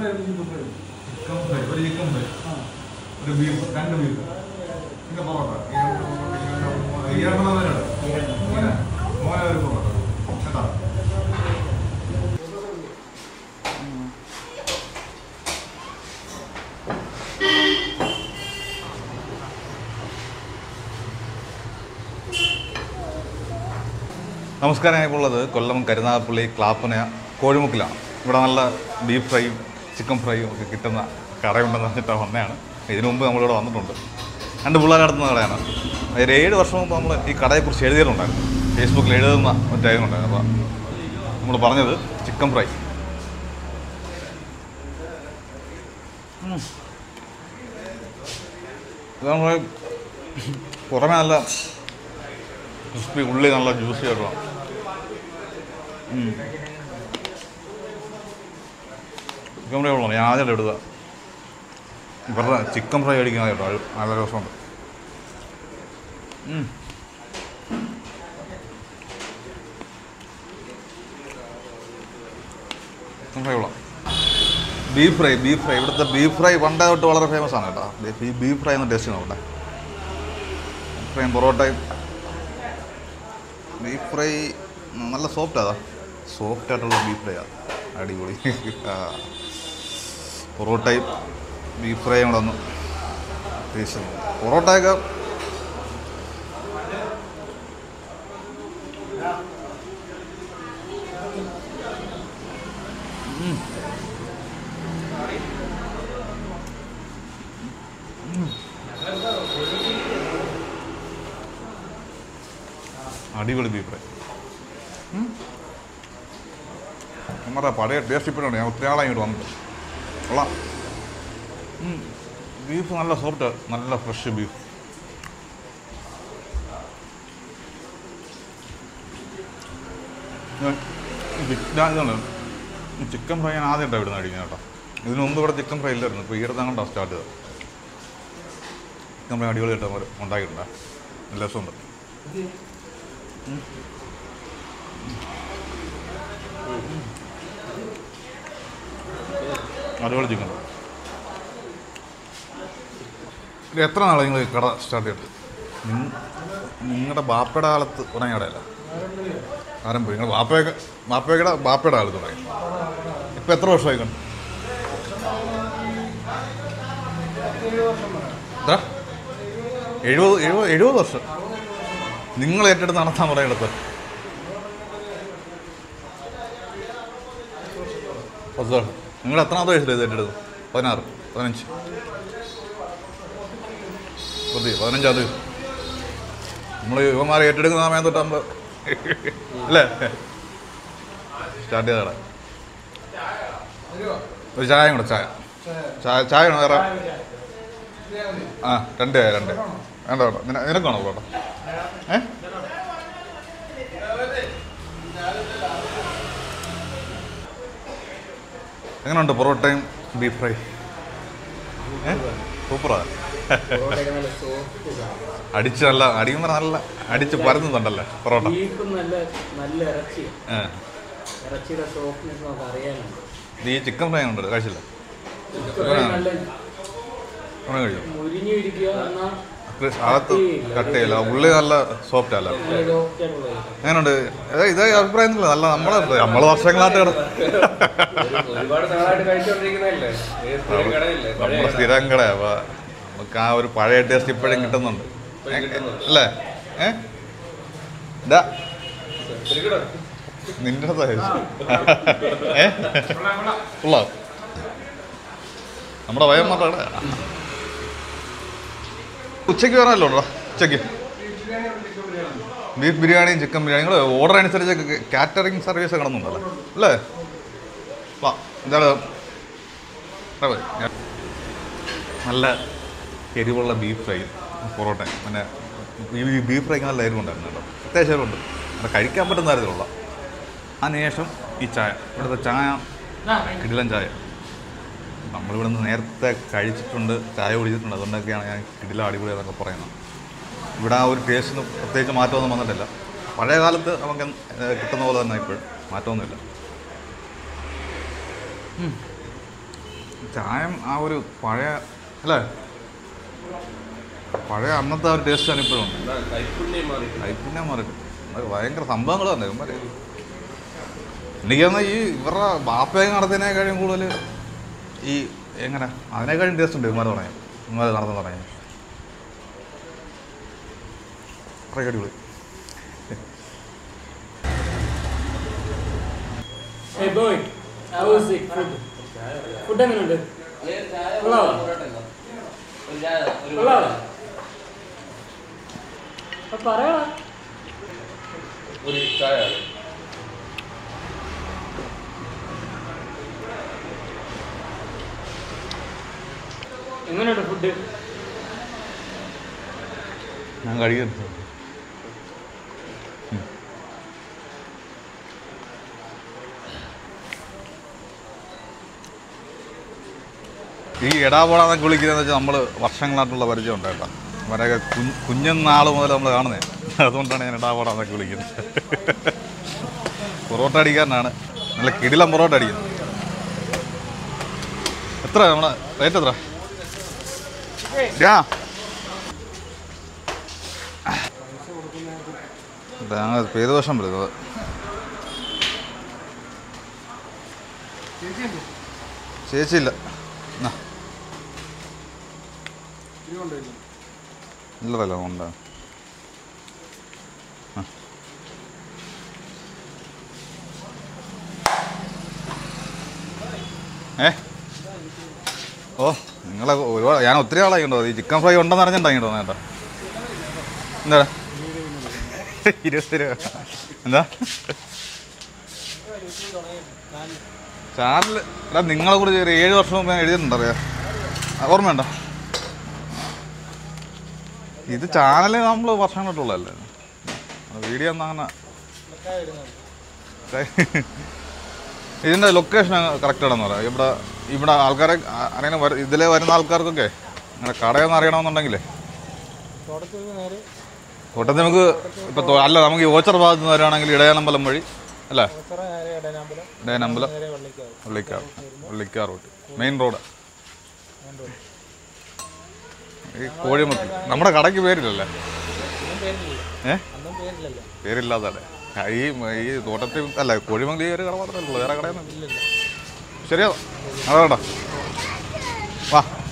Chicken fry ഒരു chicken fry ഒരു beef രണ്ട് ബീഫ് പിന്നെ പൊറോട്ട ഈരണ്ടതാണ് മോനെ മോനെ ഒരു പൊറോട്ട കേട്ടോ നമസ്കാരം ഞാനിപ്പോൾ ഉള്ളത് കൊല്ലം കരുനാഗപ്പള്ളി ക്ലാപ്പന കോഴിമുക്കിലാണ് ഇവിടെ നല്ല ബീഫ് ഫ്രൈയും ചിക്കൻ ഫ്രൈയും ഒക്കെ കിട്ടുന്ന കടയുണ്ടെന്ന് പറഞ്ഞിട്ടാണ് വന്നതാണ് ഇതിനു മുമ്പ് നമ്മളിവിടെ വന്നിട്ടുണ്ട് രണ്ട് പിള്ളേർ നടത്തുന്ന കടയാണ് ഒരു ഏഴ് വർഷം മുമ്പ് നമ്മൾ ഈ കടയെക്കുറിച്ച് എഴുതിയിട്ടുണ്ടായിരുന്നു ഫേസ്ബുക്കിൽ എഴുതുന്ന ഒരു ടൈം ഉണ്ടായിരുന്നു അപ്പോൾ നമ്മൾ പറഞ്ഞത് ചിക്കൻ ഫ്രൈ ഉം. ഇത് നമ്മൾ പുറമെ നല്ല ക്രിസ്പി ഉള്ളി നല്ല ജ്യൂസി ആയിട്ടുള്ള ചിക്കൻ ഫ്രൈ ഉള്ളൂ ഞാൻ ആദ്യമായിട്ട് എടുക്കുക ഇവരുടെ ചിക്കൻ ഫ്രൈ അടിക്കുന്ന കേട്ടോ അത് നല്ല രസമുണ്ട് ഉം. ചിക്കൻ ഫ്രൈ കൊള്ളാം ബീഫ് ഫ്രൈ ബീഫ് ഫ്രൈ ഇവിടുത്തെ ബീഫ് ഫ്രൈ പണ്ടേ തൊട്ട് വളരെ ഫേമസ് ആണ് കേട്ടോ ഈ ബീഫ് ഫ്രൈ ഒന്ന് ടേസ്റ്റ് നോക്കട്ടെ ഫ്രൈയും പൊറോട്ടയും ബീഫ് ഫ്രൈ നല്ല സോഫ്റ്റ് അതാ സോഫ്റ്റ് ആയിട്ടുള്ള ബീഫ് ഫ്രൈ ആണ് അടിപൊളി ആ. പൊറോട്ടയും ബീഫ് ഫ്രൈയും കൂടെ ഒന്ന് ടേസ്റ്റ് നോക്കാം. പൊറോട്ടയൊക്കെ ഉം. അടിപൊളി ബീഫ് ഫ്രൈ നമ്മുടെ പഴയ ടേസ്റ്റ് ഇപ്പോഴുണ്ട് ഞാൻ ഒത്തിരി ആളായി ഇങ്ങോട്ട് വന്നിട്ട് കൊള്ളാം ഉം. ബീഫ് നല്ല സോഫ്റ്റ് നല്ല ഫ്രഷ് ബീഫ് ഞാൻ ഈ ബി- ഞാൻ ഇതാണ് ഈ ചിക്കൻ ഫ്രൈ ഞാൻ ആദ്യമായിട്ടാണ് ഇവിടുന്ന് കഴിക്കുന്നത് കേട്ടോ ഇതിനു മുമ്പ് ഇവിടെ ചിക്കൻ ഫ്രൈ ഇല്ലായിരുന്നു ഇപ്പോൾ ഈയിടത്ത് അങ്ങോട്ടാണ് സ്റ്റാർട്ട് ചെയ്തത് ചിക്കൻ ഫ്രൈ അടിപൊളിയായിട്ട് അവർ ഉണ്ടാക്കിയിട്ടുണ്ട് നല്ല രസമുണ്ട് അടിപൊളി ചിക്കൻ ഇത് എത്ര നാളെ നിങ്ങൾ കട സ്റ്റാർട്ട് ചെയ്തിട്ട് നിങ്ങളുടെ ബാപ്പയുടെ കാലത്ത് തുടങ്ങിയ കടയല്ല ആരംഭം നിങ്ങൾ ബാപ്പയൊക്കെ ബാപ്പയുടെ ബാപ്പയുടെ കാലത്ത് തുടങ്ങി ഇപ്പം എത്ര വർഷമായി കണ്ടു എത്ര എഴുപത് എഴുപത് എഴുപത് വർഷം നിങ്ങൾ ഏറ്റെടുത്ത് നടത്താൻ പറയെടുത്ത് പത്ത് വർഷം നിങ്ങൾ എത്രാമത്തെ വയസ്സിൽ ഇത് ഏറ്റെടുത്തു പതിനാറ് പതിനഞ്ച് പതി പതിനഞ്ചാം തീയതി നമ്മൾ യുവമാരെ ഏറ്റെടുക്കുന്ന സമയം തൊട്ടാകുമ്പോൾ അല്ലേ സ്റ്റാർട്ട് ചെയ്ത കട ഒരു ചായ കൂടെ ചായ ചായ ചായ വേണോ വേറെ ആ രണ്ട് ചായ രണ്ട് വേണ്ട വേണ്ട നിന- നിനക്കാണോ കേട്ടോ ഏ എങ്ങനെയുണ്ട് പൊറോട്ടയും ബീഫ് ഫ്രൈ ഏ സൂപ്പറാ അടിച്ച് നല്ല അടിക്കുമ്പോൾ നല്ല അടിച്ച് പരന്നുണ്ടല്ലേ പൊറോട്ട ബീഫും നല്ല നല്ല ഇറച്ചി ഏ. ഇറച്ചിയുടെ സോഫ്റ്റ്നെസ് നമുക്ക് അറിയാനുണ്ട് ഇത് ഈ ചിക്കൻ ഫ്രൈ ഉണ്ട് കഴിച്ചില്ല കുറേ നല്ല അങ്ങനെ കഴിച്ചു മുരിഞ്ഞു ഇരിക്കുക എന്നാൽ അകത്ത് കട്ട് ചെയ്യില്ല ഉള്ളി നല്ല സോഫ്റ്റ് അല്ല നല്ല soft ആയിട്ടുള്ള ഇത്. എങ്ങനെയുണ്ട് ഏ, ഇതേ അഭിപ്രായം ഒന്നുമില്ല നല്ല നമ്മളെ നമ്മള് വർഷങ്ങളായിട്ട് കിട ഒരുപാട് നാളായിട്ട് കഴിച്ചോണ്ടിരിക്കുന്നതല്ലേ ഏത് സ്ഥിരം കടയില്ലേ പഴയ നമ്മുടെ സ്ഥിരം കട അപ്പൊ നമുക്ക് ആ ഒരു പഴയ ടേസ്റ്റ് ഇപ്പോഴും കിട്ടുന്നുണ്ട് ഏ, അല്ലേ ഏ ഇതാ തിരിക്കട. നിന്റെ ഏ ഉള്ളോ നമ്മുടെ വയന്മാരുടെ കട ഉച്ചയ്ക്ക് വരാമല്ലോ ഉച്ചയ്ക്ക് ബീഫ് ബിരിയാണിയും ചിക്കൻ ബിരിയാണി നിങ്ങൾ ഓർഡർ അനുസരിച്ച് കാറ്ററിംഗ് സർവീസ് കിടന്നുണ്ടല്ലോ അല്ലേ വാ എന്താണ് ഇവിടെ വരൂ. ഞാൻ- നല്ല എരിവുള്ള ബീഫ് ഫ്രൈ പൊറോട്ട പിന്നെ ഈ ബീഫ് ഫ്രൈക്ക് നല്ല എരിവുണ്ടായിരുന്നു കേട്ടോ അത്യാവശ്യം എരിവുണ്ട് അത് കഴിക്കാൻ പറ്റുന്ന തരത്തിലുള്ള അതിനുശേഷം ഈ ചായ ഇവിടുത്തെ ചായ കിടിലൻ ചായ നമ്മളിവിടെ നിന്ന് നേരത്തെ കഴിച്ചിട്ടുണ്ട് ചായ കുടിച്ചിട്ടുണ്ട് അതുകൊണ്ടൊക്കെയാണ് ഞാൻ കിടില അടിപൊളി എന്നൊക്കെ പറയുന്നത് ഇവിടെ ആ ഒരു ടേസ്റ്റിന് പ്രത്യേകിച്ച് മാറ്റമൊന്നും വന്നിട്ടില്ല പഴയ കാലത്ത് നമുക്ക് ഏഹ്, കിട്ടുന്ന പോലെ തന്നെ ഇപ്പോഴും മാറ്റമൊന്നുമില്ല ഉം. ചായം ആ ഒരു പഴയ അല്ലേ പഴയ അന്നത്തെ ആ ഒരു ടേസ്റ്റാണ് ഇപ്പോഴും ഉണ്ട് എന്താ കൈപ്പുണ്യം മാറി കൈപ്പിന്നെ മാറിയിട്ട് അത് ഭയങ്കര സംഭവങ്ങൾ തന്നെ ഇവന്മാര് എനിക്ക് തോന്നുന്നു ഈ ഇവരുടെ ബാപ്പയും നടത്തുന്നതിനേക്കാളും കൂടുതൽ ഈ എങ്ങനെ അതിനേക്കാളും ടേസ്റ്റ് ഉണ്ട് ഇവന്മാർ പറയാൻ ഇവന്മാർ നടന്നു പറയാൻ കുറേ അടിപൊളി Hey boy, how is it? Food. Food എങ്ങനെയുണ്ട്? കൊള്ളാവോ? കൊള്ളാവോ? അപ്പൊ പറയടാ. ഒരു ചായ എങ്ങനെയുണ്ട് ഫുഡ് ഞാൻ കഴിക്കുന്നു ഈ എടാപോടാന്നൊക്കെ വിളിക്കുന്നതെന്ന് വെച്ചാൽ നമ്മൾ വർഷങ്ങളായിട്ടുള്ള പരിചയം ഉണ്ട് കേട്ടോ അവരൊക്കെ കുഞ്ഞ് കുഞ്ഞുനാൾ മുതൽ നമ്മൾ കാണുന്നത് അതുകൊണ്ടാണ് ഞാൻ എടാപോടാന്നൊക്കെ വിളിക്കുന്നത് പൊറോട്ട അടിക്കാരനാണ് നല്ല കിടിലം പൊറോട്ട അടിക്കുന്നത് എത്ര നമ്മളെ റേറ്റ് എത്ര യാ ഞങ്ങൾ പേര് ദോഷം വരുന്നത് ചേച്ചിയില്ല എന്നാ. ഇല്ലതല്ല ഉണ്ട് ആ. ഏ ഓ നിങ്ങളെ ഒരുപാട് ഞാൻ ഒത്തിരി ആളായി ഉണ്ടോ ഈ ചിക്കൻ ഫ്രൈ ഉണ്ടെന്ന് അറിഞ്ഞിട്ടുണ്ടോ കേട്ടോ എന്താ ഇരുപത് രൂപ എന്താ ചാനൽ എടാ നിങ്ങളെ കുറിച്ച് ഒരു ഏഴ് വർഷം മുമ്പ് ഞാൻ എഴുതിയിട്ടുണ്ട് അറിയാം ഓർമ്മയുണ്ടോ ഇത് ചാനൽ നമ്മൾ വർഷങ്ങളായിട്ടുള്ളതല്ലേ വീഡിയോ ഒന്നും അങ്ങനെ ഇതിൻ്റെ ലൊക്കേഷൻ കറക്റ്റ് ആണെന്ന് പറയാം ഇവിടെ ഇവിടെ ആൾക്കാരെ അറിയണ ഇതിലെ വരുന്ന ആൾക്കാർക്കൊക്കെ അങ്ങനെ കടയൊന്നും അറിയണമെന്നുണ്ടെങ്കിലേ കോട്ടയത്ത് നമുക്ക് ഇപ്പൊ അല്ല നമുക്ക് ഈ ഓച്ചർ ഭാഗത്ത് നിന്ന് വരികയാണെങ്കിൽ ഇടയാനമ്പലം വഴി അല്ലേ Edayanambalam Vallikkar Vallikkar road main road ഈ കോഴിമുക്ക് നമ്മുടെ കടയ്ക്ക് പേരില്ലല്ലേ ഏ പേരില്ലാതെ ഈ ഈ തോട്ടത്തിൽ അല്ല കോഴിമംഗലി ഒരു കട മാത്രമേ ഉള്ളൂ വേറെ കടയൊന്നും ശരിയാ അതാ വാ